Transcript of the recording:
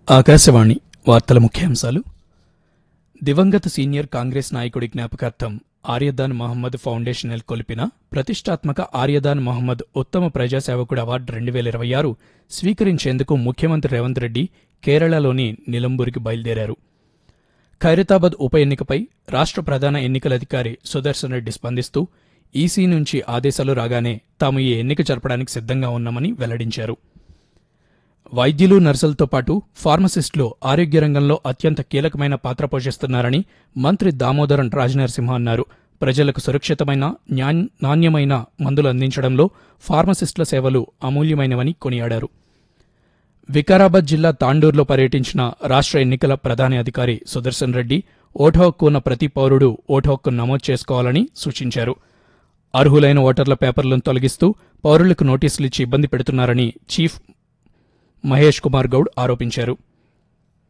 ఆకాశవాణి వార్తల ముఖ్యాంశాలు దివంగత సీనియర్ కాంగ్రెస్ నాయకుడి జ్ఞాపకార్థం ఆర్యదాన్ మహమ్మద్ ఫౌండేషన్ నెలకొల్పిన ప్రతిష్టాత్మక ఆర్యదాన్ మహమ్మద్ ఉత్తమ ప్రజాసేవకుడు అవార్డు రెండు వేల ఇరవై ఆరు స్వీకరించేందుకు ముఖ్యమంత్రి రేవంత్ రెడ్డి కేరళలోని నిలంబూరికి బయలుదేరారు ఖైరతాబాద్ ఉప ఎన్నికపై రాష్ట్ర ప్రధాన ఎన్నికల అధికారి సుదర్శన్ రెడ్డి స్పందిస్తూ ఈసీ నుంచి ఆదేశాలు రాగానే తాము ఈ ఎన్నిక జరపడానికి సిద్ధంగా ఉన్నామని వెల్లడించారు వైద్యులు నర్సులతో పాటు ఫార్మసిస్టులు ఆరోగ్య రంగంలో అత్యంత కీలకమైన పాత్ర పోషిస్తున్నారని మంత్రి దామోదరం రాజనరసింహ అన్నారు ప్రజలకు సురక్షితమైన న్యాన్- నాణ్యమైన మందులు అందించడంలో ఫార్మసిస్టుల సేవలు అమూల్యమైనవని కొనియాడారు వికారాబాద్ జిల్లా తాండూరులో పర్యటించిన రాష్ట్ర ఎన్నికల ప్రధాన అధికారి సుదర్శన్ రెడ్డి ఓటు హక్కు ఉన్న ప్రతి పౌరుడు ఓటు హక్కు నమోదు చేసుకోవాలని సూచించారు అర్హులైన ఓటర్ల పేపర్లను తొలగిస్తూ పౌరులకు నోటీసులు ఇచ్చి ఇబ్బంది పెడుతున్నారని చీఫ్ మహేష్ కుమార్ గౌడ్ ఆరోపించారు